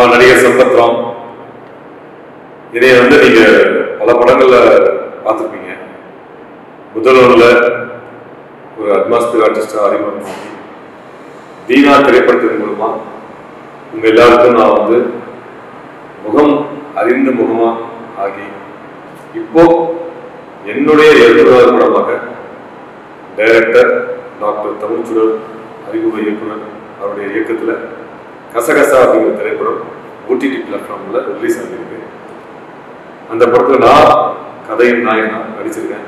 நான் நடிகர் சம்பத்ராம் இதை வந்து நீங்க பல படங்கள்ல பார்த்துருப்பீங்க முதல்வரில் ஒரு அட்மாஸ்பியர் ஆர்டிஸ்டாக அறிமுகம் தீனா திரைப்படத்தின் மூலமா உங்க எல்லாருக்கும் நான் வந்து முகம் அறிந்த முகமா ஆகி இப்போ என்னுடைய எழுபதாவது படமாக டைரக்டர் டாக்டர் தமிழ்ச்சுடர் அறிமுக இயக்குனர் அவருடைய இயக்கத்தில் கசகசா அப்படிங்கிற திரைப்படம் ஓடிடி பிளாட்ஃபார்மில் ரிலீஸ் ஆகியிருக்கு அந்த படத்தில் நான் கதையின் நாயனா நடிச்சிருக்கேன்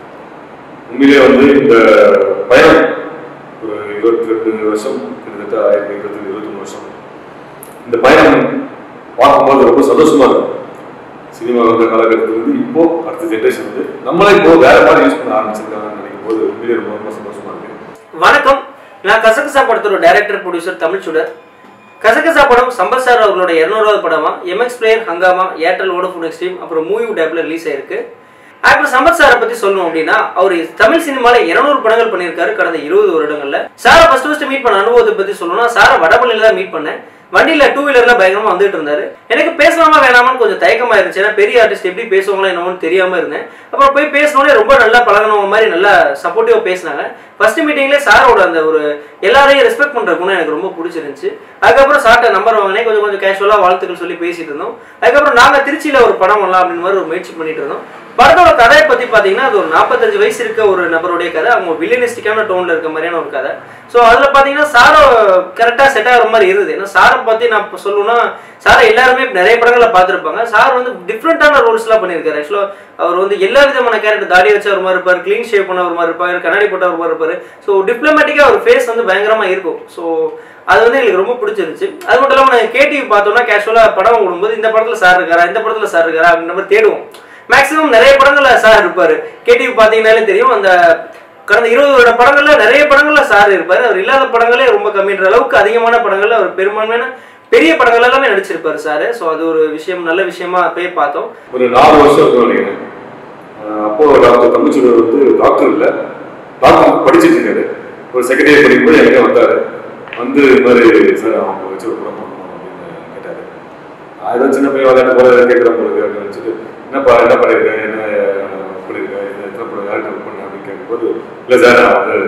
உண்மையிலே வந்து இந்த பயணம் ஒரு இருபத்தி ரெண்டு வருஷம் கிட்டத்தட்ட ஆயிரத்தி இருபத்தி இருபத்தி மூணு வருஷம் இந்த பயணம் பார்க்கும்போது ரொம்ப சந்தோஷமா இருக்கும் சினிமா வந்த காலகட்டத்தில் இருந்து இப்போ அடுத்த ஜென்ரேஷன் வந்து நம்மளே இப்போ வேற மாதிரி யூஸ் பண்ண ஆரம்பிச்சிருக்காங்கன்னு நினைக்கும் போது உண்மையிலே ரொம்ப ரொம்ப சந்தோஷமா இருக்கு வணக்கம் நான் கசகசா படத்தோட டைரக்டர் ப்ரொடியூசர் தமிழ்ச்சுடர் கசகசா படம் சம்பத் சார் அவர்களோட இரநூறாவது படமா MX player Hungama Airtel Vodafone Xstream அப்புறம் மூவி டேப்ல ரிலீஸ் ஆயிருக்கு ஆக்டர் சம்பத் சாரை பத்தி சொல்லணும் அப்படின்னா அவர் தமிழ் சினிமால இருநூறு படங்கள் பண்ணியிருக்காரு கடந்த இருபது வருடங்கள்ல சாரை ஃபர்ஸ்ட் ஃபர்ஸ்ட் மீட் பண்ண அனுபவத்தை பத்தி சொல்லணும்னா சாரை வடபள்ளியில தான் மீட் பண்ணேன் வண்டியில டூ வீலர்ல பயங்கரமா வந்துட்டு இருந்தாரு எனக்கு பேசலாமா வேணாமான்னு கொஞ்சம் தயக்கமா இருந்துச்சு ஏன்னா பெரிய ஆர்டிஸ்ட் எப்படி பேசுவாங்களோ என்னமோன்னு தெரியாம இருந்தேன் அப்புறம் போய் பேசினோடனே ரொம்ப நல்லா பழகினவங்க மாதிரி நல்லா சப்போர்ட்டிவா பேசினாங்க ஃபர்ஸ்ட் மீட்டிங்லேயே சாரோட அந்த ஒரு எல்லாரையும் ரெஸ்பெக்ட் பண்ற குணம் எனக்கு ரொம்ப பிடிச்சிருந்துச்சு அதுக்கப்புறம் சார்ட்ட நம்பர் வாங்கினேன் கொஞ்சம் கொஞ்சம் கேஷுவலா வாழ்த்துக்கள் சொல்லி பேசிட்டு இருந்தோம் அதுக்கப்புறம் நாங்க திருச்சியில ஒரு படம் பண்ணலாம் அப்படின்னு மாதிரி ஒரு முயற்சி பண்ணிட்டு இருந்தோம் படத்தோட கதையை பத்தி பாத்தீங்கன்னா அது ஒரு நாற்பத்தஞ்சு வயசு இருக்க ஒரு நபருடைய கதை அவங்க வில்லனிஸ்டிக்கான டோன்ல இருக்க மாதிரியான ஒரு கதை ஸோ அதுல பாத்தீங்கன்னா சாரோ கரெக்டா செட் ஆகிற மாதிரி இருந்தது ஏன்னா சாரை பத்தி நான் இப்போ சொல்லணும்னா சாரை எல்லாருமே நிறைய படங்களை பார்த்துருப்பாங்க சார் வந்து டிஃப்ரெண்டான ரோல்ஸ்லாம் பண்ணியிருக்காரு ஆக்சுவலாக அவர் வந்து எல்லா விதமான கேரக்டர் தாடி வச்ச ஒரு மாதிரி இருப்பார் க்ளீன் ஷேப் பண்ண ஒரு மாதிரி இருப்பார் கண்ணாடி போட்ட ஒரு மாதிரி இருப்பார் ஸோ டிப்ளமேட்டிக்காக ஒரு ஃபேஸ் வந்து பயங்கரமாக இருக்கும் ஸோ அது வந்து எங்களுக்கு ரொம்ப பிடிச்சிருந்துச்சு அது மட்டும் இல்லாமல் நாங்கள் கேடிவி பார்த்தோம்னா கேஷுவலாக படம் விடும்போது இந்த படத்தில் சார் இருக்காரா இந்த படத்தில் சார் இருக்காரா அப்படின்ற மாதிரி தேடுவோம் மேக்ஸிமம் நிறைய படங்கள்ல சார் இருப்பார் கேடிவி பார்த்தீங்கன்னாலே தெரியும் அந்த கடந்த இருபது வருட படங்கள்ல நிறைய படங்கள்ல சார் இருப்பாரு அவர் இல்லாத படங்களே ரொம்ப கம்மின்ற அளவுக்கு அதிகமான படங்கள்ல அவர் பெரும்பான்மையான பெரிய படங்கள் எல்லாமே நடிச்சிருப்பாரு சார் ஸோ அது ஒரு விஷயம் நல்ல விஷயமா போய் பார்த்தோம் ஒரு நாலு வருஷம் இருக்கும் நினைக்கிறேன் அஹ் அப்போ டாக்டர் தமிழ்ச்சூடர் வந்து டாக்டர் இல்லை டாக்டர் படிச்சிட்டு இருக்காரு ஒரு செகண்ட் இயர் படிக்கும்போது என்கிட்ட வந்தாரு வந்து இது மாதிரி சார் அவங்க வச்சு ஒரு படம் பண்ணணும் அப்படின்னு கேட்டாரு நான் ஏதோ சின்ன பையன் விளையாட்டு போல கேட்குறேன் உங்களுக்கு அப்படின்னு நினச்சிட்டு என்னப்பா என்ன பண்ணியிருக்கேன் என்ன பண்ணியிருக்கேன் என்ன எத்தனை படம் யார்கிட்ட ஒர்க் பண்ணேன் அப்படின்னு கேட்கும்போது இல்லை சார் நான் வந்து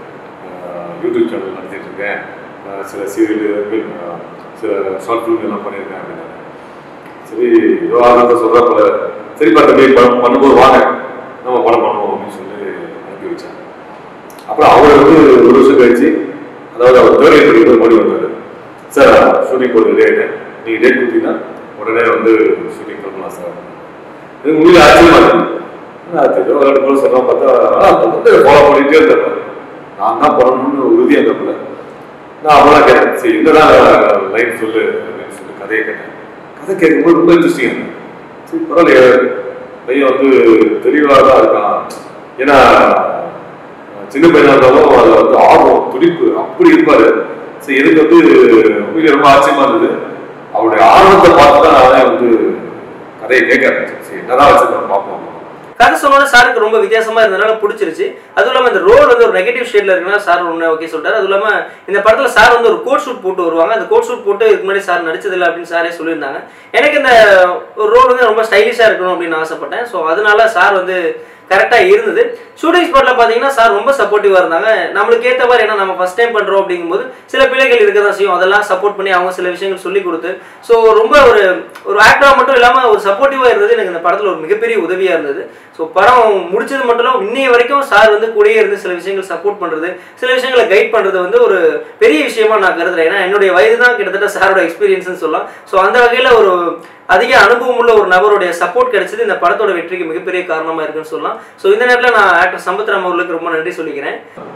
அஹ், யூடியூப் சேனல் நடத்திட்டு இருக்கேன் அஹ், சில சீரியல் சில ஷார்ட் ஃபிலிம் எல்லாம் பண்ணியிருக்கேன் அப்படின்னாரு சரி ஏதோ ஆனந்த சொல்ற போல சரி தம்பி படம் பண்ணும்போது வாங்க நம்ம படம் பண்ணுவோம் அப்படின்னு சொல்லி அனுப்பி வச்சாங்க அப்புறம் அவர் வந்து ஒரு வருஷம் கழிச்சு அதாவது அவர் தேர்ட் இயர் படிக்கும்போது மறுபடியும் வந்தாரு சார் ஷூட்டிங் போட்டு ரெடி ஆகிட்டேன் நீங்கள் டேட் கொடுத்தீங்கன்னா உடனே வந்து ஷூட்டிங் பண்ணலாம் சார் இது உண்மையில ஆச்சரியமா இருக்கு அது ஏதோ விளையாட்டு போல சொல்ல பார்த்தா ஆனா, வந்து ஃபாலோ பண்ணிட்டே இருந்தார் நான் தான் பண்ணணும்னு உறுதி அந்த போல நான் அப்பெல்லாம் கேட்டேன் சரி என்னதான் லைன் சொல்லு அப்படின்னு சொல்லி கதையை கேட்டேன் கதை கேட்கும்போது ரொம்ப இன்ட்ரெஸ்டிங் இருந்தது சரி பரவாயில்லையே பையன் வந்து தெளிவாக தான் இருக்கான் ஏன்னா சின்ன பையனா இருந்தாலும் அது வந்து ஆர்வம் துடிப்பு அப்படி இருப்பாரு சரி எனக்கு வந்து உண்மையிலே ரொம்ப ஆச்சரியமா இருந்தது அவருடைய ஆர்வத்தை பார்த்து தான் நானே வந்து கதையை கேட்க ஆரம்பிச்சேன் சரி என்னதான் வச்சிருக்கோம் பார்ப்போம் கதை சொன்னோட சாருக்கு ரொம்ப வித்தியாசமா இருந்ததுனால பிடிச்சிருச்சு அதுவும் இல்லாம இந்த ரோல் வந்து ஒரு நெகட்டிவ் ஷேட்ல இருக்குன்னா சார் ஒன்று ஓகே சொல்லிட்டாரு அதுவும் இல்லாம இந்த படத்துல சார் வந்து ஒரு கோட் ஷூட் போட்டு வருவாங்க அந்த கோட் ஷூட் போட்டு இதுக்கு முன்னாடி சார் நடிச்சதில்லை அப்படின்னு சாரே சொல்லியிருந்தாங்க எனக்கு இந்த ஒரு ரோல் வந்து ரொம்ப ஸ்டைலிஷா இருக்கணும் அப்படின்னு ஆசைப்பட்டேன் ஸோ அதனால சார் வந்து கரெக்டாக இருந்தது ஷூட்டிங் ஸ்பாட்டில் பார்த்தீங்கன்னா சார் ரொம்ப சப்போர்ட்டிவாக இருந்தாங்க நம்மளுக்கு ஏற்ற மாதிரி ஏன்னா நம்ம ஃபஸ்ட் டைம் பண்ணுறோம் அப்படிங்கும்போது சில பிள்ளைகள் இருக்க தான் செய்யும் அதெல்லாம் சப்போர்ட் பண்ணி அவங்க சில விஷயங்கள் சொல்லி கொடுத்து ஸோ ரொம்ப ஒரு ஒரு ஆக்டராக மட்டும் இல்லாமல் ஒரு சப்போர்ட்டிவாக இருந்தது எனக்கு இந்த படத்தில் ஒரு மிகப்பெரிய உதவியாக இருந்தது ஸோ படம் முடிச்சது மட்டும் இல்லாமல் இன்னைய வரைக்கும் சார் வந்து கூடயே இருந்து சில விஷயங்கள் சப்போர்ட் பண்ணுறது சில விஷயங்களை கைட் பண்ணுறது வந்து ஒரு பெரிய விஷயமா நான் கருதுறேன் ஏன்னா என்னுடைய வயது தான் கிட்டத்தட்ட சாரோட எக்ஸ்பீரியன்ஸ்னு சொல்லலாம் ஸோ அந்த வகையில் ஒரு அதிக அனுபவம் உள்ள ஒரு நபருடைய சப்போர்ட் கிடைச்சது இந்த படத்தோட வெற்றிக்கு மிகப்பெரிய காரணமா இருக்குன்னு சொல்லலாம் ஸோ இந்த நேரத்தில் நான் ஆக்டர் சமுத்திரம் அவர்களுக்கு ரொம்ப நன்றி சொல்லிக்கிறேன்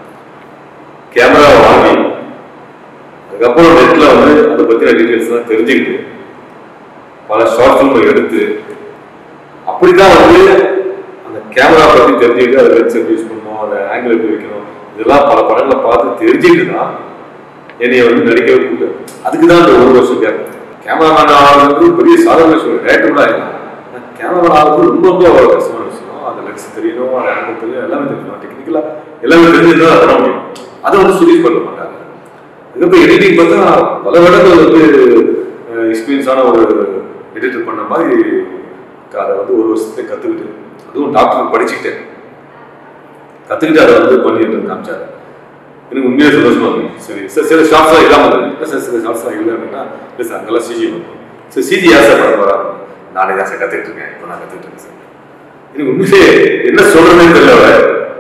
கேமரா வாங்கி அதுக்கப்புறம் நெட்ல வந்து அதை பத்தின டீடைல்ஸ் எல்லாம் தெரிஞ்சுக்கிட்டு பல ஷார்ட் ஃபிலிம் எடுத்து அப்படிதான் வந்து அந்த கேமரா பத்தி தெரிஞ்சுக்கிட்டு அதை லென்ஸ் எப்படி யூஸ் பண்ணணும் அதை ஆங்கிள் எப்படி வைக்கணும் இதெல்லாம் பல படங்களை பார்த்து தெரிஞ்சுக்கிட்டு தான் என்னைய வந்து நடிக்கவே கூப்பிட்டு அதுக்கு தான் அந்த ஒரு வருஷம் கேப் கேமராமேன் ஆகிறது பெரிய சாதாரண விஷயம் டேரக்டர் கூட ஆகலாம் கேமராமேன் ஆகிறது ரொம்ப ரொம்ப கஷ்டமான விஷயம் அந்த லென்ஸ் தெரியணும் அந்த ஆங்கிள் தெரியணும் எல்லாமே தெரியணும் டெக்னிக்கலா எல்லாமே தெரிஞ்சுட்டு தான் பண்ண முடியும் அதை வந்து சுரீஷ் பண்ண மாட்டாங்க அதுக்கப்புறம் எடிட்டிங் பார்த்தா பல இடங்கள் வந்து எக்ஸ்பீரியன்ஸான ஒரு எடிட்டர் பண்ண மாதிரி அதை வந்து ஒரு வருஷத்துல கற்றுக்கிட்டு அதுவும் டாக்டர் படிச்சுக்கிட்டேன் கற்றுக்கிட்டு அதை வந்து பண்ணிட்டு காமிச்சாரு எனக்கு உண்மையாக சந்தோஷமா இருந்துச்சு சரி சார் சில ஷார்ட்ஸ்லாம் இல்லாமல் இருந்தது இல்லை சார் சில ஷார்ட்ஸ்லாம் இல்லை அப்படின்னா இல்லை சார் அங்கெல்லாம் சிஜி வரும் சார் சிஜி யார் சார் பண்ண போகிறா நானே தான் சார் கற்றுக்கிட்டு இருக்கேன் இப்போ நான் கற்றுக்கிட்டு இருக்கேன் சார் எனக்கு உண்மையிலே என்ன சொல்றதுன்னு தெரியல அவரை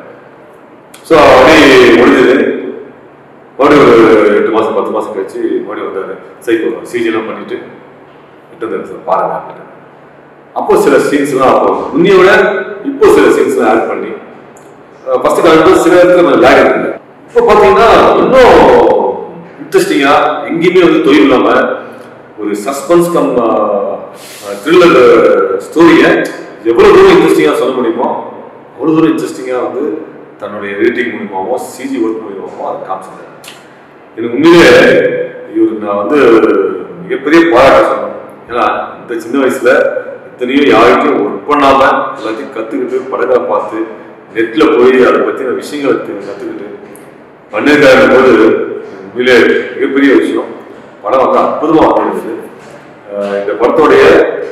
ஸோ அப்படியே முடிஞ்சது மறுபடியும் ஒரு எட்டு மாதம் பத்து மாதம் கழிச்சு மறுபடியும் வந்தார் சரி இப்போ சிஜிலாம் பண்ணிட்டு விட்டு வந்தார் சார் பாருங்க அப்படின்ட்டு. அப்போ சில சீன்ஸ்லாம் அப்போ முன்னையோட இப்போ சில சீன்ஸ்லாம் ஆட் பண்ணி ஃபர்ஸ்ட் காலம் சில இடத்துல கொஞ்சம் லேக் இருக்கு இப்போ பார்த்தீங்கன்னா இன்னும் இன்ட்ரெஸ்டிங்காக எங்கேயுமே வந்து தொழில் இல்லாமல் ஒரு சஸ்பென்ஸ் கம் த்ரில்லர் ஸ்டோரியை எவ்வளோ தூரம் இன்ட்ரெஸ்டிங்காக சொல்ல முடியுமோ அவ்வளோ தூரம் இன்ட்ரெஸ்டிங்காக வந்து தன்னுடைய எடிட்டிங் மூலியமாவோ சிஜி ஒர்க் மூலியமாவோ அதை காமிச்சிருந்தார் எனக்கு உண்மையிலே இவர் நான் வந்து மிகப்பெரிய பாராட்ட சொன்னேன் ஏன்னா இந்த சின்ன வயசுல எத்தனையோ யார்கிட்டயும் ஒர்க் பண்ணாம எல்லாத்தையும் கத்துக்கிட்டு படங்களை பார்த்து நெட்ல போய் அதை பத்தின விஷயங்களை தெ- கத்துக்கிட்டு பண்ணிருக்காரு போது உண்மையிலே மிகப்பெரிய விஷயம் படம் வந்து அற்புதமா அமைந்தது அஹ் இந்த படத்தோடைய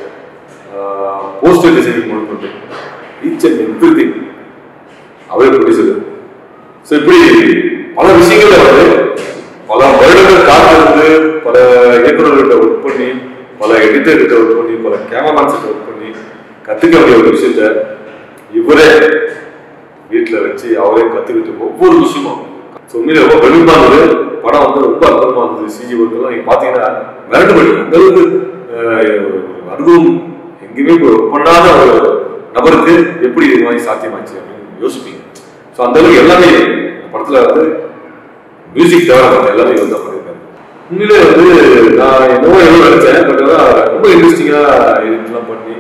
போஸ்டர் டிசைனிங் கொண்டு ஈச் அண்ட் எவ்ரி திங் அவரே ப்ரொடியூசர் ஸோ இப்படி பல விஷயங்கள்ல வந்து பல வருடங்கள் காத்திருந்து பல இயக்குநர்கள்ட்ட ஒர்க் பண்ணி பல எடிட்டர்கிட்ட ஒர்க் பண்ணி பல கேமராமேன்ஸ் கிட்ட ஒர்க் பண்ணி கத்துக்க வேண்டிய ஒரு விஷயத்த இவரே வீட்டுல வச்சு அவரே கத்துக்கிட்டு ஒவ்வொரு விஷயமும் ஸோ உண்மையில ரொம்ப பெருமைமா இருந்தது படம் வந்து ரொம்ப அற்புதமா இருந்தது சிஜி ஒர்க் எல்லாம் நீங்க பாத்தீங்கன்னா மிரண்டு போயிடும் அந்த அளவுக்கு அஹ், அனுபவம் எங்கேயுமே ஒர்க் பண்ணாத ஒரு நபருக்கு எப்படி இது மாதிரி சாத்தியமாச்சு அப்படின்னு யோசிப்பீங்க ஸோ அந்த அளவுக்கு எல்லாமே இந்த படத்துல வந்து மியூசிக் தவிர மத்த எல்லாமே வந்து பண்ணியிருக்காரு உண்மையிலே வந்து நான் என்னவோ எவ்வளோ நினைச்சேன் பட் ஆனால் ரொம்ப இன்ட்ரெஸ்டிங்காக எடிட்லாம் பண்ணி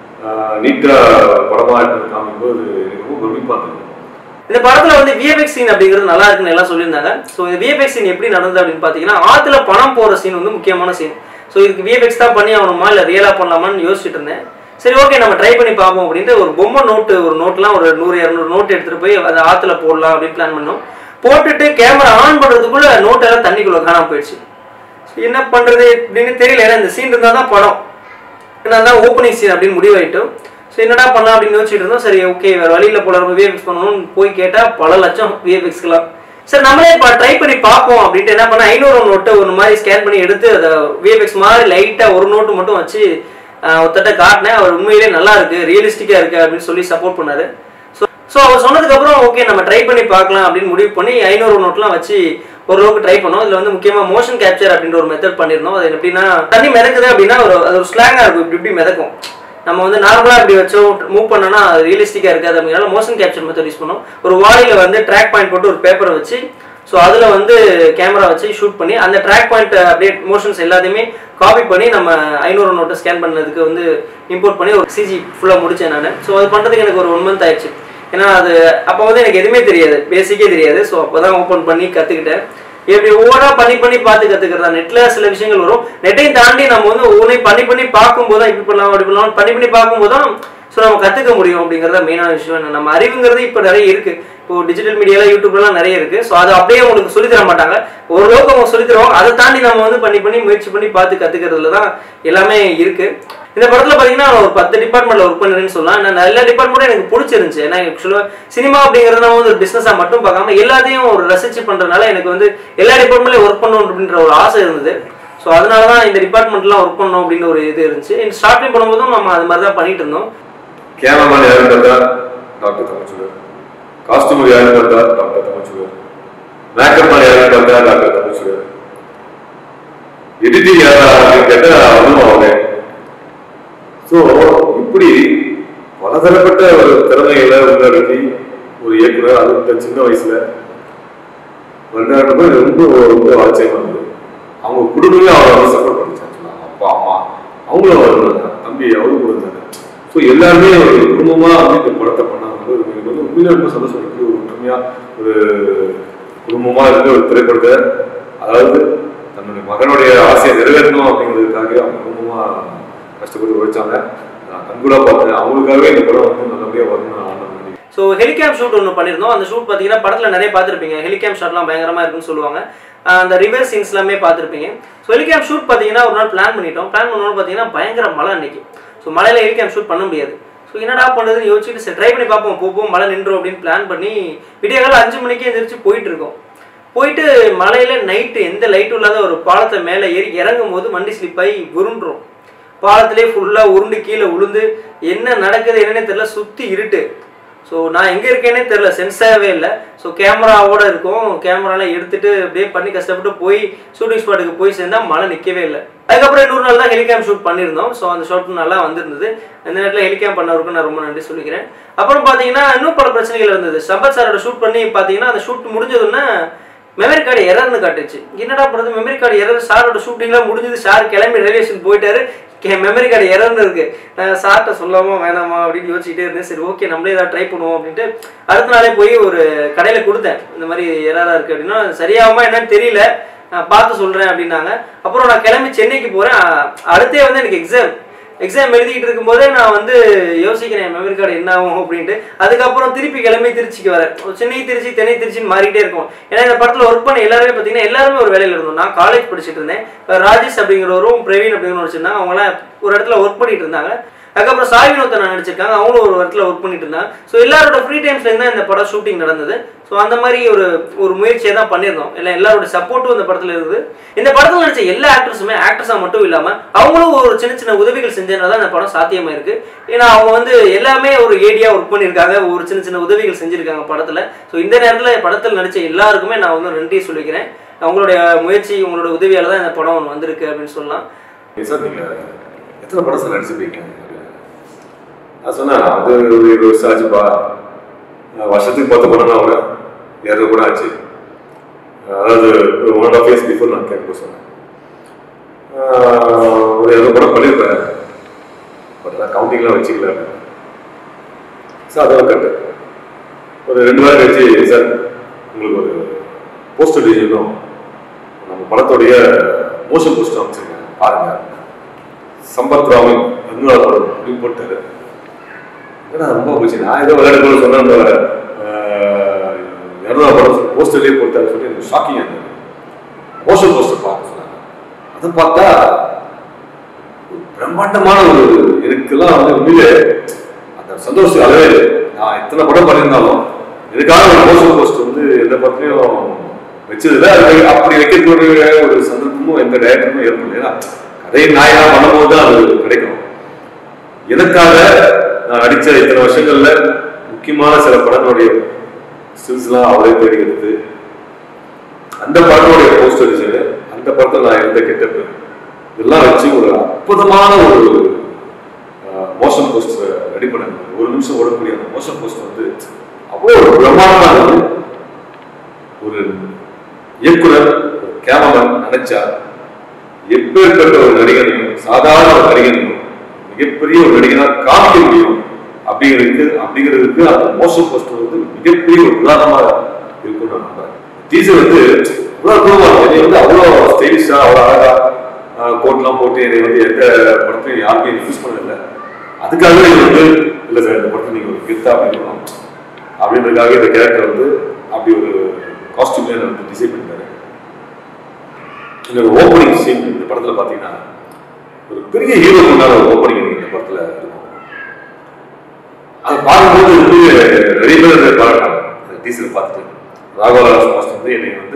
நீட்டாக படமா எடுத்து காமிக்கும்போது எனக்கு ரொம்ப பிரமிப்பா இருந்தது இந்த படத்துல வந்து விஎஃப்எக்ஸ் சீன் அப்படிங்கிறது நல்லா இருக்குன்னு எல்லாம் சொல்லியிருந்தாங்க ஸோ இந்த விஎஃப்எக்ஸ் சீன் எப்படி நடந்தது அப்படின்னு பார்த்தீங்கன்னா ஆத்துல பணம் போற சீன் வந்து முக்கியமான சீன் ஸோ இதுக்கு விஎஃப்எக்ஸ் தான் பண்ணி ஆகணுமா இல்லை ரியலா பண்ணலாமான்னு யோசிச்சுட்டு இருந்தேன் சரி ஓகே நம்ம ட்ரை பண்ணி பார்ப்போம் அப்படின்ட்டு ஒரு பொம்மை நோட்டு ஒரு நோட்லாம் ஒரு நூறு இரநூறு நோட் எடுத்துட்டு போய் அதை ஆத்துல போடலாம் அப்படின்னு பிளான் பண்ணோம் போட்டுட்டு கேமரா ஆன் பண்றதுக்குள்ள நோட் எல்லாம் தண்ணிக்குள்ள காணாம போயிடுச்சு என்ன பண்றது அப்படின்னு தெரியல ஏன்னா இந்த சீன் இருந்தால் தான் படம் நான் தான் ஓப்பனிங் சீன் அப்படின்னு முடிவாயிட்டோம் ஸோ என்னடா பண்ணலாம் அப்படின்னு யோசிச்சுட்டு இருந்தோம் சரி ஓகே வேற வழியில போல நம்ம விஎஃப்எக்ஸ் பண்ணணும்னு போய் கேட்டால் பல லட்சம் விஎஃப்எக்ஸ்க்குலாம் சரி நம்மளே இப்போ ட்ரை பண்ணி பார்ப்போம் அப்படின்ட்டு என்ன பண்ண ஐநூறு நோட்டை ஒரு மாதிரி ஸ்கேன் பண்ணி எடுத்து அதை விஎஃப்எக்ஸ் மாதிரி லைட்டாக ஒரு நோட்டு மட்டும் வச்சு ஆஹ், ஒருத்தட்ட காட்டினேன் அவர் உண்மையிலேயே நல்லா இருக்கு ரியலிஸ்டிக்காக இருக்கு அப்படின்னு சொல்லி சப்போர்ட் பண்ணாரு ஸோ ஸோ அவர் சொன்னதுக்கப்புறம் ஓகே நம்ம ட்ரை பண்ணி பார்க்கலாம் அப்படின்னு முடிவு பண்ணி ஐநூறு நோட்லாம் வச்சு ஓரளவுக்கு ட்ரை பண்ணோம் இதில் வந்து முக்கியமாக மோஷன் கேப்சர் அப்படின்ற ஒரு மெத்தட் பண்ணியிருந்தோம் அது எப்படின்னா தண்ணி மிதக்குது அப்படின்னா ஒரு அது ஒரு ஸ்லாங்காக இருக்கும் இப்படி இப்படி மிதக்கும் நம்ம வந்து நார்மலாக இப்படி வச்சோம் மூவ் பண்ணோம்னா அது ரியலிஸ்டிக்காக இருக்காது அப்படிங்கிறனால மோஷன் கேப்சர் மெத்தட் யூஸ் பண்ணோம் ஒரு வாளியில் வந்து ட்ராக் பாயிண்ட் போட்டு ஒரு பேப்பரை வச்சு ஸோ அதில் வந்து கேமரா வச்சு ஷூட் பண்ணி அந்த ட்ராக் பாயிண்ட் அப்படியே மோஷன்ஸ் எல்லாத்தையுமே காப்பி பண்ணி நம்ம ஐநூறு நோட்டை ஸ்கேன் பண்ணதுக்கு வந்து இம்போர்ட் பண்ணி ஒரு சிஜி ஃபுல்லாக முடித்தேன் நான் ஸோ அது பண்ணுறதுக்கு எனக்கு ஒரு ஒன் மந்த் ஆயிடுச்சு ஏன்னா அது அப்போ வந்து எனக்கு எதுவுமே தெரியாது பேசிக்கே தெரியாது ஸோ அப்போ தான் ஓப்பன் பண்ணி கற்றுக்கிட்டேன் இப்படி ஒவ்வொன்றா பண்ணி பண்ணி பார்த்து கற்றுக்கிறதா நெட்டில் சில விஷயங்கள் வரும் நெட்டையும் தாண்டி நம்ம வந்து ஒவ்வொன்றையும் பண்ணி பண்ணி பார்க்கும்போது தான் இப்படி பண்ணலாம் அப்படி பண்ணலாம் பண்ணி பண்ணி பார்க்கும்போது தான் ஸோ நம்ம கற்றுக்க முடியும் அப்படிங்கிறத மெயினான விஷயம் நம்ம அறிவுங்கிறது இப்போ நிறைய இருக்குது இப்போ டிஜிட்டல் மீடியால யூடியூப்லாம் நிறைய இருக்கு ஸோ அது அப்படியே உங்களுக்கு சொல்லித் தர மாட்டாங்க ஓரளவுக்கு அவங்க சொல்லித் தருவாங்க அதை தாண்டி நம்ம வந்து பண்ணி பண்ணி முயற்சி பண்ணி பார்த்து கத்துக்கிறதுல தான் எல்லாமே இருக்கு இந்த படத்துல பாத்தீங்கன்னா நான் ஒரு பத்து டிபார்ட்மெண்ட்ல ஒர்க் பண்ணுறேன்னு சொல்லலாம் நான் எல்லா டிபார்ட்மெண்ட்டும் எனக்கு பிடிச்சிருந்துச்சு ஏன்னா ஆக்சுவலாக சினிமா அப்படிங்கிறது நம்ம வந்து ஒரு பிசினஸா மட்டும் பார்க்காம எல்லாத்தையும் ஒரு ரசிச்சு பண்றதுனால எனக்கு வந்து எல்லா டிபார்ட்மெண்ட்லயும் ஒர்க் பண்ணணும் அப்படின்ற ஒரு ஆசை இருந்தது ஸோ அதனால தான் இந்த டிபார்ட்மெண்ட்லாம் ஒர்க் பண்ணணும் அப்படின்னு ஒரு இது இருந்துச்சு இந்த ஸ்டார்டிங் பண்ணும்போதும் நம்ம அது மாதிரி தான் பண்ணிட்டு இருந்தோம் கேமராமேன் யாருன்னு பார்த்தா டாக்டர் தமிழ்ச்சுவர் காஸ்டியூமர் யாருன்னு பார்த்தா டாக்டர் தமிழ்ச்சுவர் மேக்கப் மேன் யாருன்னு பார்த்தா டாக்டர் தமிழ்ச்சுவர் எடிட்டிங் யாரா அப்படின்னு கேட்டா அதுவும் அவங்க ஸோ இப்படி பலதரப்பட்ட ஒரு திறமைகளை உள்ளடக்கி ஒரு இயக்குனர் அது இந்த சின்ன வயசுல வந்தாருன்னு ரொம்ப ரொம்ப ஆச்சரியமா இருந்தது அவங்க குடும்பமே அவரை வந்து சப்போர்ட் பண்ணிச்சு actually. அவங்க அப்பா அம்மா அவங்களும் இருந்தாங்க தம்பி அவரும் கூட இருந்தாங்க ஸோ எல்லாருமே ஒரு குடும்பமா வந்து இந்த படத்தை பண்ணாங்க வந்து எனக்கு வந்து உண்மையிலே ரொம்ப சந்தோஷம் இருக்கு ஒரு உண்மையா ஒரு குடும்பமா இருந்து ஒரு திரைப்படத்தை அதாவது தன்னுடைய மகனுடைய ஆசையை நிறைவேற்றணும் அப்படிங்கிறதுக்காக அவங்க குடும்பமா கஷ்டப்பட்டு உழைச்சாங்க நான் கண்கூடா பார்த்தேன் அவங்களுக்காகவே இந்த படம் வந்து நல்லபடியா வரணும்னு நான் ஆனந்தம் ஸோ ஹெலிகேம் ஷூட் ஒன்று பண்ணியிருந்தோம் அந்த ஷூட் பார்த்தீங்கன்னா படத்தில் நிறைய பார்த்துருப்பீங்க ஹெலிகேம் ஷாட்லாம் பயங்கரமாக இருக்குன்னு சொல்லுவாங்க ஆஹ் அந்த ரிவர் சீன்ஸ் எல்லாமே பார்த்துருப்பீங்க ஸோ ஹெலிகேம் ஷூட் பார்த்தீங்கன்னா ஒரு நாள் பிளான் பண்ணிட்டோம் பிளான் பண்ணோன்னு பார்த்தீங்கன்னா பயங்கர மழை அன்னைக்கு ஸோ மழையில் ஹெலிகேம் ஷூட் பண்ண முடியாது ஸோ என்னடா பண்ணுறதுன்னு யோசிச்சுட்டு சரி ட்ரை பண்ணி பார்ப்போம் போப்போம் மழை நின்றோம் அப்படின்னு பிளான் பண்ணி விடிய காலம் அஞ்சு மணிக்கே எந்திரிச்சு போயிட்டு இருக்கோம் போயிட்டு மலையில நைட்டு எந்த லைட்டும் இல்லாத ஒரு பாலத்தை மேலே ஏறி இறங்கும் போது வண்டி ஸ்லிப் ஆகி உருண்டுரும் பாலத்திலே ஃபுல்லாக உருண்டு கீழே உளுந்து என்ன நடக்குது என்னன்னே தெரியல சுற்றி இருட்டு ஸோ நான் எங்கே இருக்கேனே தெரில சென்ஸாகவே இல்லை ஸோ கேமராவோட இருக்கும் கேமராலாம் எடுத்துட்டு அப்படியே பண்ணி கஷ்டப்பட்டு போய் ஷூட்டிங் ஸ்பாட்டுக்கு போய் சேர்ந்தா மழை நிற்கவே இல்லை அதுக்கப்புறம் இன்னொரு நாள் தான் ஹெலிகேம் ஷூட் பண்ணியிருந்தோம் ஸோ அந்த ஷூட் நல்லா வந்திருந்தது இந்த நேரத்தில் ஹெலிகேம் பண்ணவருக்கு நான் ரொம்ப நன்றி சொல்லிக்கிறேன் அப்புறம் பார்த்தீங்கன்னா இன்னும் பல பிரச்சனைகள் இருந்தது சம்பத் சாரோட ஷூட் பண்ணி பார்த்தீங்கன்னா அந்த ஷூட் முடிஞ்சதுன்னா மெமரி கார்டு எரர்னு காட்டுச்சு என்னடா பண்ணுறது மெமரி கார்டு எரர் சாரோட ஷூட்டிங்லாம் முடிஞ்சது சார் கிளம்பி ரயில்வே ஸ்டேஷன் போயிட்டாரு மெமரி கார்டு எரர்னு இருக்கு நான் சார்கிட்ட சொல்லாமா வேணாமா அப்படின்னு யோசிச்சுட்டே இருந்தேன் சரி ஓகே நம்மளே ஏதாவது ட்ரை பண்ணுவோம் அப்படின்ட்டு அடுத்த நாளே போய் ஒரு கடையில் கொடுத்தேன் இந்த மாதிரி எரராக இருக்குது அப்படின்னா சரியாகுமா என்னன்னு தெரியல நான் பார்த்து சொல்கிறேன் அப்படின்னாங்க அப்புறம் நான் கிளம்பி சென்னைக்கு போகிறேன் அடுத்தே வந்து எனக்கு எக்ஸாம் எக்ஸாம் எழுதிக்கிட்டு இருக்கும்போதே நான் வந்து யோசிக்கிறேன் மெமரி கார்டு என்ன ஆகும் அப்படின்ட்டு அதுக்கப்புறம் திருப்பி கிளம்பி திருச்சிக்கு வரேன் சென்னை திருச்சி தென்னை திருச்சின்னு மாறிட்டே இருக்கும் ஏன்னா இந்த படத்தில் ஒர்க் பண்ண எல்லாருமே பார்த்தீங்கன்னா எல்லாருமே ஒரு வேலையில் இருந்தோம் நான் காலேஜ் படிச்சுட்டு இருந்தேன் இப்ப ராஜேஷ் அப்படிங்கிறவரும் பிரவீன் அப்படிங்கிற வச்சிருந்தாங்க அவங்களாம் ஒரு இடத்துல ஒர்க் பண்ணிட்டு இருந்தாங்க அதுக்கப்புறம் சாய் வினோத்தை நடிச்சிருக்காங்க அவங்களும் ஒரு இடத்துல ஒர்க் பண்ணிட்டு இருந்தாங்க ஸோ எல்லாரோட ஃப்ரீ டைம்ஸ்ல தான் இந்த படம் ஷூட்டிங் நடந்தது ஸோ அந்த மாதிரி ஒரு ஒரு முயற்சியை தான் பண்ணியிருந்தோம் இல்லை எல்லாரோட சப்போர்ட்டும் இந்த படத்தில் இருக்குது இந்த படத்தில் நடிச்ச எல்லா ஆக்டர்ஸுமே ஆக்டர்ஸாக மட்டும் இல்லாமல் அவங்களும் ஒரு சின்ன சின்ன உதவிகள் செஞ்சதுனால தான் இந்த படம் சாத்தியமாக இருக்கு ஏன்னா அவங்க வந்து எல்லாமே ஒரு ஏடியாக ஒர்க் பண்ணியிருக்காங்க ஒரு சின்ன சின்ன உதவிகள் செஞ்சிருக்காங்க படத்தில் ஸோ இந்த நேரத்தில் படத்தில் நடிச்ச எல்லாருக்குமே நான் வந்து நன்றி சொல்லிக்கிறேன் உங்களுடைய முயற்சி உங்களோட உதவியால் தான் இந்த படம் ஒன்று வந்திருக்கு அப்படின்னு சொல்லலாம் சார் நீங்க எத்தனை படம் சார் நடிச்சிருப்பீங்க நான் சொன்னேன் நான் வந்து ஒரு இருபது வருஷம் ஆச்சுப்பா நான் வருஷத்துக்கு பத்து படம்னா கூட இரநூறு கூட ஆச்சு அதாவது one and half years before நான் கேட்க சொன்னேன் ஆஹ் ஒரு இரநூறு படம் பண்ணியிருப்பேன் பட் நான் கவுண்டிங்லாம் வச்சுக்கல சார் அதெல்லாம் கட்டு ஒரு ரெண்டு வாரம் கழிச்சு சார் உங்களுக்கு ஒரு போஸ்டர் டிசைனும் நம்ம படத்தோடைய மோஷன் போஸ்டர் அமைச்சிருக்கேன் பாருங்க சம்பத் ராமன் இன்னொரு படம் அப்படின்னு போட்டாரு ஏன்னா ரொம்ப போச்சு நான் ஏதோ விளையாட கூட சொன்னேன் தவிர இரநூறு படம் போஸ்டர்லேயே போட்டாரு சொல்லி எனக்கு ஷாக்கிங் இருந்தது மோஷன் போஸ்டர் பார்க்க சொன்னாங்க அதை பார்த்தா ஒரு பிரம்மாண்டமான ஒரு எனக்கெல்லாம் வந்து உண்மையிலே அந்த சந்தோஷம் அளவே இல்லை. நான் இத்தனை படம் பண்ணியிருந்தாலும் இதுக்காக ஒரு மோஷன் போஸ்ட் வந்து எந்த படத்துலையும் வச்சதில்லை அது அப்படி வைக்கக்கூடிய ஒரு சந்தர்ப்பமும் எந்த டேரக்டருமே ஏற்படல ஏன்னா கதை நாயகா பண்ணும்போது தான் அது கிடைக்கும் எனக்காக நான் நடிச்ச இத்தனை வருஷங்கள்ல முக்கியமான சில படங்களுடைய ஸ்டில்ஸ்லாம் அவரே தேடி எடுத்து அந்த படத்தோடைய போஸ்டர் டிசைனு அந்த படத்தில் நான் இருந்த கெட்டப்பு இதெல்லாம் வச்சு ஒரு அற்புதமான ஒரு மோஷன் போஸ்டர் ரெடி பண்ணாங்க ஒரு நிமிஷம் ஓடக்கூடிய அந்த மோஷன் போஸ்டர் வந்து அவ்வளோ ஒரு பிரம்மாண்டமா இருந்தது ஒரு இயக்குனர் ஒரு கேமராமேன் நினைச்சா எப்பேற்பட்ட ஒரு நடிகனையும் சாதாரண ஒரு நடிகனையும் மிகப்பெரிய ஒரு நடிகனா காமிக்க முடியும் அப்படிங்கிறதுக்கு அப்படிங்கிறதுக்கு அந்த மோஷன் போஸ்டர் வந்து மிகப்பெரிய ஒரு உதாரணமா இருக்கும்னு நான் நம்புறேன் டீசர் வந்து அவ்வளோ அற்புதமா இருக்கும் என்னை வந்து அவ்வளோ ஸ்டைலிஷா அவ்வளோ அழகா கோட்லாம் போட்டு என்னை வந்து எந்த படத்தையும் யாருமே யூஸ் பண்ணல அதுக்காகவே இது வந்து இல்லை சார் இந்த படத்தை நீங்கள் ஒரு கிஃப்டா பண்ணிக்கணும் அப்படின்றதுக்காக இந்த கேரக்டர் வந்து அப்படி ஒரு காஸ்டியூம்ல வந்து டிசைன் பண்ணிட்டாரு இந்த ஓப்பனிங் சீன் இந்த படத்துல பாத்தீங்கன்னா ஒரு பெரிய ஹீரோ கொண்டாட ஓப்பனிங் இந்த படத்துல இருக்கும் அது பார்க்கும்போது வந்து நிறைய பேர் அதை பாராட்டாங்க அந்த டீசல் பார்த்துட்டு ராகவராஜ் மாஸ்டர் வந்து என்னை வந்து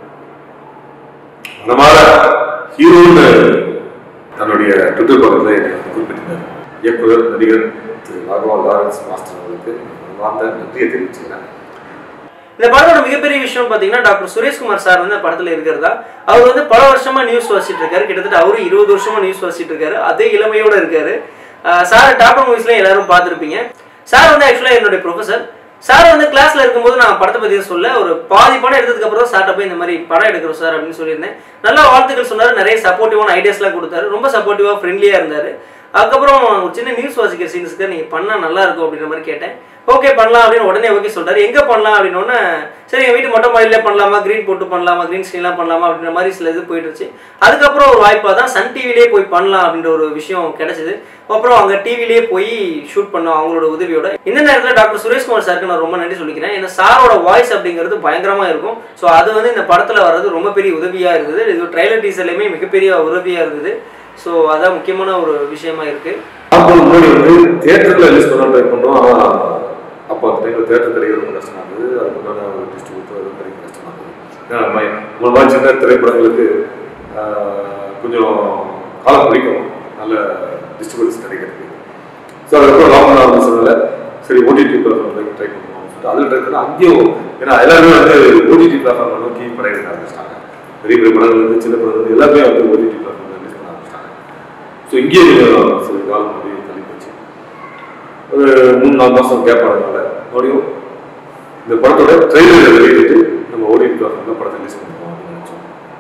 மனமார ஹீரோன்னு தன்னுடைய ட்விட்டர் பக்கத்தில் என்னை வந்து குறிப்பிட்டிருந்தார் இயக்குனர் நடிகர் திரு ராகவா லாரன்ஸ் மாஸ்டர் அவர்களுக்கு மனமார்ந்த நன்றியை தெரிவிச்சுக்கிறேன் இந்த படத்தோட மிகப்பெரிய விஷயம் பார்த்தீங்கன்னா டாக்டர் சுரேஷ்குமார் சார் வந்து இந்த படத்தில் இருக்கிறதா அவர் வந்து பல வருஷமா நியூஸ் வாசிட்டு இருக்காரு கிட்டத்தட்ட அவரும் இருபது வருஷமா நியூஸ் வாசிட்டு இருக்காரு அதே இளமையோட இருக்காரு சார் டாக்டர் மூவிஸ்ல எல்லாரும் பார்த்துருப்பீங்க சார் வந்து ஆக்சுவலாக என்னுடைய ப்ரொஃபசர் சார் வந்து கிளாஸ்ல இருக்கும்போது நான் படத்தை பத்தி சொல்ல ஒரு பாதி படம் எடுத்ததுக்கு அப்புறம் சார்ட்ட போய் இந்த மாதிரி படம் எடுக்கிறோம் சார் அப்படின்னு சொல்லியிருந்தேன் நல்லா வாழ்த்துக்கள் சொன்னாரு நிறைய சப்போர்ட்டிவான ஐடியாஸ்லாம் கொடுத்தாரு ரொம்ப சப்போர்ட்டிவா ஃப்ரெண்ட்லியா இருந்தாரு அதுக்கப்புறம் ஒரு சின்ன நியூஸ் வாசிக்கிற சீன்ஸ்க்கு நீங்கள் பண்ணால் நல்லா இருக்கும் அப்படின்ற மாதிரி கேட்டேன் ஓகே பண்ணலாம் அப்படின்னு உடனே ஓகே சொல்றாரு எங்கே பண்ணலாம் அப்படின்னோடனே சரி எங்கள் வீட்டு மொட்டை மாடியிலே பண்ணலாமா க்ரீன் போட்டு பண்ணலாமா க்ரீன் ஸ்க்ரீன்லாம் பண்ணலாமா அப்படின்ற மாதிரி சில இது போயிட்டுருச்சு அதுக்கப்புறம் ஒரு வாய்ப்பாக தான் சன் டிவிலே போய் பண்ணலாம் அப்படின்ற ஒரு விஷயம் கிடைச்சிது அப்புறம் அங்கே டிவிலேயே போய் ஷூட் பண்ணோம் அவங்களோட உதவியோட இந்த நேரத்தில் டாக்டர் சுரேஷ்குமார் சாருக்கு நான் ரொம்ப நன்றி சொல்லிக்கிறேன் ஏன்னா சாரோட வாய்ஸ் அப்படிங்கிறது பயங்கரமாக இருக்கும் ஸோ அது வந்து இந்த படத்தில் வர்றது ரொம்ப பெரிய உதவியாக இருந்தது இது ட்ரைலர் டீசர்லையுமே மிகப்பெரிய உதவியாக இருந்தது ஸோ அதான் முக்கியமான ஒரு விஷயமா இருக்குது நாற்பது முன்னாடி வந்து தியேட்டரில் ரிலீஸ் பண்ண ட்ரை பண்ணோம் ஆனால் அப்போ அந்த டைமில் தேட்டர் கிடைக்கிறது ரொம்ப கஷ்டமா இருந்தது அதுக்குண்டான ஒரு டிஸ்ட்ரிபியூட்டர் அது கிடைக்க கஷ்டமா இருந்தது ஏன்னா நம்ம நம்ம மாதிரி சின்ன திரைப்படங்களுக்கு ஆஹ், கொஞ்சம் காலம் பிடிக்கும் நல்ல டிஸ்ட்ரிபியூட்டர்ஸ் கிடைக்கிறதுக்கு ஸோ அதுக்கப்புறம் லாக்டவுன் ஆரம்பிச்சதுனால சரி ஓடிடி பிளாட்ஃபார்ம் ட்ரை பண்ணுவோம் சொல்லிட்டு அதில் ட்ரை பண்ணால் அங்கேயும் ஏன்னா எல்லாருமே வந்து ஓடிடி பிளாட்ஃபார்ம் நோக்கி படையிட ஆரம்பிச்சிட்டாங்க பெரிய பெரிய படங்கள் வந்து சின்ன படங்கள் வந்து எல்லாமே வந்து ஓடிடி பிளாட்ஃபார்ம் ரிலீஸ் பண்ண ஆரம்பிச்சிட்டாங்க ஸோ இங்கேயே கொஞ்சம் சில காலம் அப்படியே தள்ளி போச்சு ஒரு மூணு நாலு மாதம் கேப் ஆனதுனால மறுபடியும் இந்த படத்தோட ட்ரெயிலர் வெளியிட்டு நம்ம ஓடிடி பிளாட்ஃபார்மில் படத்தை ரிலீஸ் பண்ணுவோம் அப்படின்னு நினச்சோம்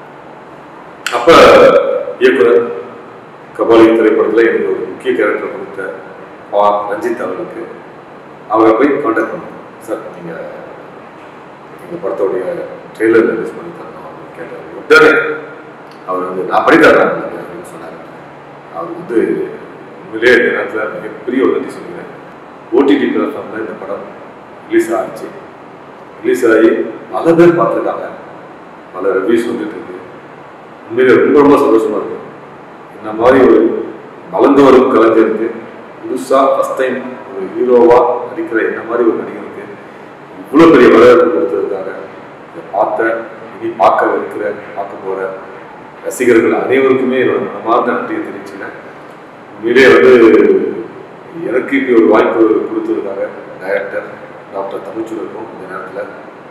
அப்போ இயக்குனர் கபாலி திரைப்படத்தில் எனக்கு ஒரு முக்கிய கேரக்டர் கொடுத்த பா ரஞ்சித் அவர்களுக்கு அவரை போய் காண்டாக்ட் பண்ணோம் சார் நீங்கள் எங்கள் படத்தோடைய ட்ரெய்லர் ரிலீஸ் பண்ணி தரணும் அப்படின்னு கேட்டார் உடனே அவர் வந்து நான் பண்ணி தரேன் அப்படின்னு சொன்னார் அவர் வந்து உண்மையிலேயே இந்த நேரத்தில் மிகப்பெரிய ஒரு நன்றி சொல்லுவேன் ஓடிடி பிளாட்ஃபார்மில் இந்த படம் ரிலீஸ் ஆச்சு ரிலீஸ் ஆகி பல பேர் பார்த்துருக்காங்க பல ரிவ்யூஸ் வந்துட்டு இருக்கு உண்மையிலே ரொம்ப ரொம்ப சந்தோஷமா இருக்கு இந்த மாதிரி ஒரு வளர்ந்து வரும் கலைஞருக்கு புதுசாக ஃபஸ்ட் டைம் ஒரு ஹீரோவா நடிக்கிற என்ன மாதிரி ஒரு நடிகருக்கு இவ்வளோ பெரிய வரவேற்பு கொடுத்ததுக்காக இதை பார்த்த இனி பார்க்க இருக்கிற பார்க்க போற ரசிகர்கள் அனைவருக்குமே என்னோட மனமார்ந்த நன்றியை தெரிவிச்சுக்கிறேன் உண்மையிலே வந்து எனக்கு இப்படி ஒரு வாய்ப்பு கொடுத்ததுக்காக டைரக்டர் டாக்டர் தமிழ்ச்சூருக்கும் இந்த நேரத்தில்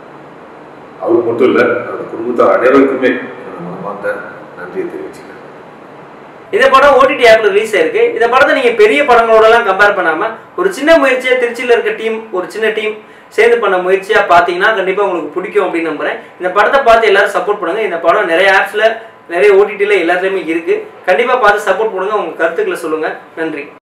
அவர் மட்டும் இல்லை அவரோட குடும்பத்தார் அனைவருக்குமே என்னோட மனமார்ந்த நன்றியை தெரிவிச்சுக்கிறேன் இந்த படம் ஓடிடி ஆப்ல ரிலீஸ் ஆயிருக்கு இந்த படத்தை நீங்க பெரிய படங்களோடலாம் கம்பேர் பண்ணாம ஒரு சின்ன முயற்சியா திருச்சியில இருக்க டீம் ஒரு சின்ன டீம் சேர்ந்து பண்ண முயற்சியா பாத்தீங்கன்னா கண்டிப்பா உங்களுக்கு பிடிக்கும் அப்படின்னு நம்புறேன் இந்த படத்தை பார்த்து எல்லாரும் சப்போர்ட் பண்ணுங்க இந்த படம் நிறைய ஆப்ஸ்ல நிறைய ஓடிடில எல்லாத்துலயுமே இருக்கு கண்டிப்பா பார்த்து சப்போர்ட் பண்ணுங்க உங்க கருத்துக்களை சொல்லுங்க நன்றி